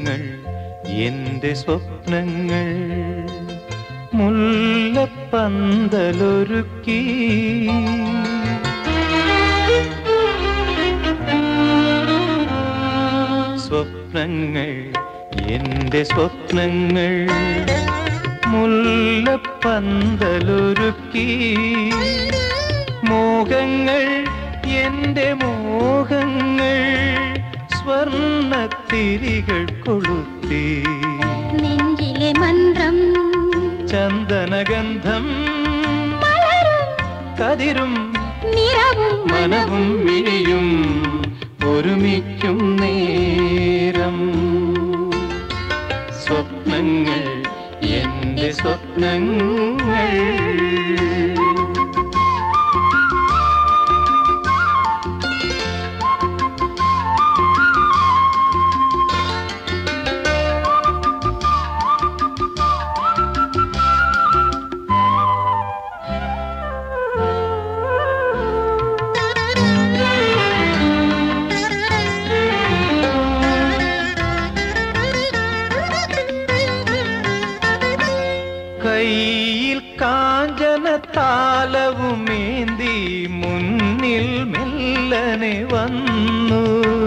സ്വപ്നങ്ങൾ എന്റെ സ്വപ്നങ്ങൾ മുല്ലപ്പന്തലൊരുക്കി സ്വപ്നങ്ങൾ എന്റെ സ്വപ്നങ്ങൾ മുല്ലപ്പന്തലൊരുക്കി മോഹങ്ങൾ എന്റെ മോഹങ്ങൾ സ്വർണത്തിരികൾ കൊളുത്തി നെഞ്ചിലെ മന്ത്രം ചന്ദനഗന്ധം മലരും കതിരും നിറവും മനവും മിഴിയും ഒരുമിക്കും നേരം സ്വപ്നങ്ങൾ എന്റെ സ്വപ്നങ്ങൾ കയ്യിൽ കാഞ്ചന താലവുമേന്തി മുന്നിൽ മെല്ലനെ വന്നു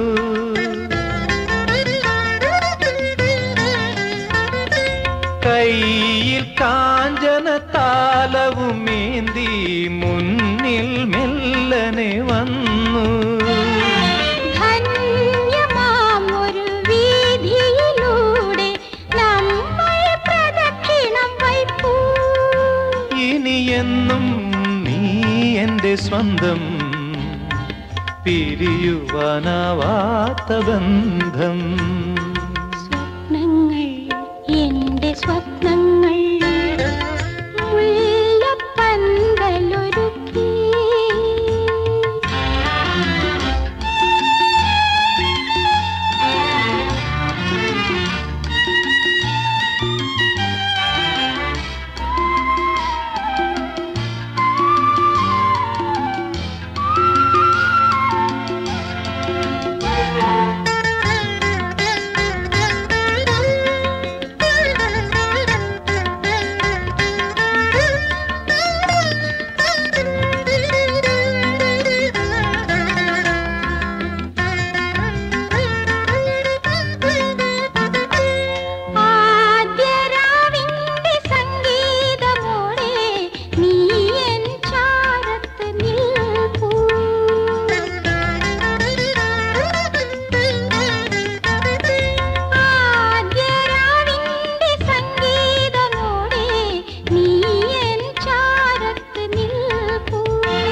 കയ്യിൽ കാഞ്ചന താലവുമേന്തി മുന്നിൽ മെല്ലനെ വന്നു ധന്യമാം ഒരു വീതിയിലൂടെ നമ്മൾ പ്രദക്ഷിണം വയ്പ്പൂ ഇനിയെന്നും നീ എന്റെ സ്വന്തം പിരിയുവാനാവാത്ത ബന്ധം സ്വപ്നങ്ങൾ എന്റെ സ്വപ്നങ്ങൾ മുല്ലപ്പന്തലൊരുക്കി ആദ്യരാവിന്റെ സംഗീതമോടെ നീ എൻ ചാരത്ത് നിൽപ്പൂ ആദ്യരാവിന്റെ സംഗീതമോടെ നീ എൻ ചാരത്ത് നിൽപ്പൂ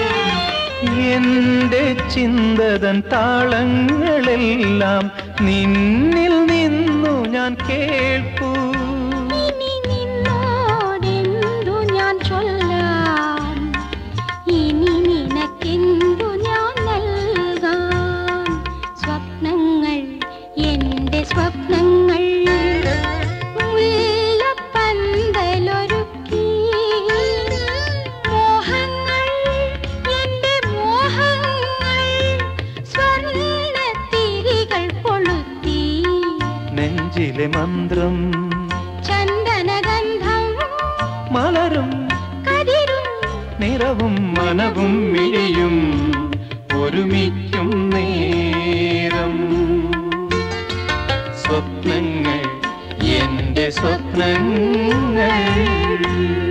എന്റെ ചിന്തതൻ താളങ്ങളെല്ലാം നിന്നിൽ നിന്നു ഞാൻ കേൾപ്പൂ ഇനി നിന്നോടെന്തു ഞാൻ ചൊല്ലാം ഇനി നിനക്കെന്തു ഞാൻ നൽകാം സ്വപ്നങ്ങൾ എന്റെ സ്വപ്നങ്ങൾ മുല്ലപ്പന്തലൊരുക്കി മോഹങ്ങൾ എന്റെ മോഹങ്ങൾ സ്വർണ്ണത്തിരികൾ കൊളുത്തി നെഞ്ചിലെ മന്ത്രം ചന്ദനഗന്ധം മലരും കതിരും നിറവും മനവും മിഴിയും ഒരുമിക്കും നേരം സ്വപ്നങ്ങൾ എന്റെ സ്വപ്നങ്ങൾ